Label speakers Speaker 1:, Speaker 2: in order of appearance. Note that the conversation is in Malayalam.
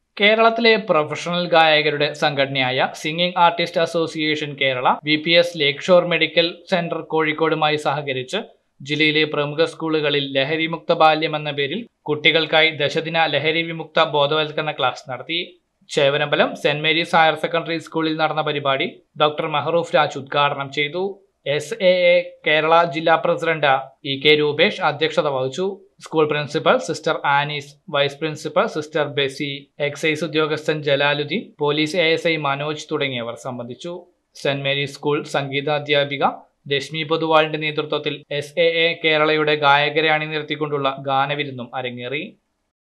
Speaker 1: കേരളത്തിലെ പ്രൊഫഷണൽ ഗായകരുടെ സംഘടനയായ singing artist association Kerala V P S Lakeshore medical centre കോഴിക്കോടുമായി സഹകരിച്ച് ജില്ലയിലെ പ്രമുഖ സ്കൂളുകളിൽ ലഹരിമുക്ത ബാല്യം എന്ന പേരിൽ കുട്ടികൾക്കായി ദശദിന ലഹരി വിമുക്ത ബോധവൽക്കരണ ക്ലാസ് നടത്തി Chevanambalam Saint Mary's higher secondary സ്കൂളിൽ നടന്ന പരിപാടി ഡോക്ടർ മെഹറൂഫ് രാജ് ഉദ്ഘാടനം ചെയ്തു എസ് എ എ കേരള ജില്ലാ പ്രസിഡന്റ് ഇ കെ രൂപേഷ് അധ്യക്ഷത വഹിച്ചു school principal sister Annies vice principal sister Bessy excise ഉദ്യോഗസ്ഥൻ Jalaluddin police A S I Manoj തുടങ്ങിയവർ സംബന്ധിച്ചു സെന്റ് മേരീസ് സ്കൂൾ സംഗീതാധ്യാപിക രശ്മി പൊതുവാളിന്റെ നേതൃത്വത്തിൽ എസ് എ എ കേരളയുടെ ഗായകരെ അണിനിർത്തിക്കൊണ്ടുള്ള ഗാനവിരുന്നും അരങ്ങേറി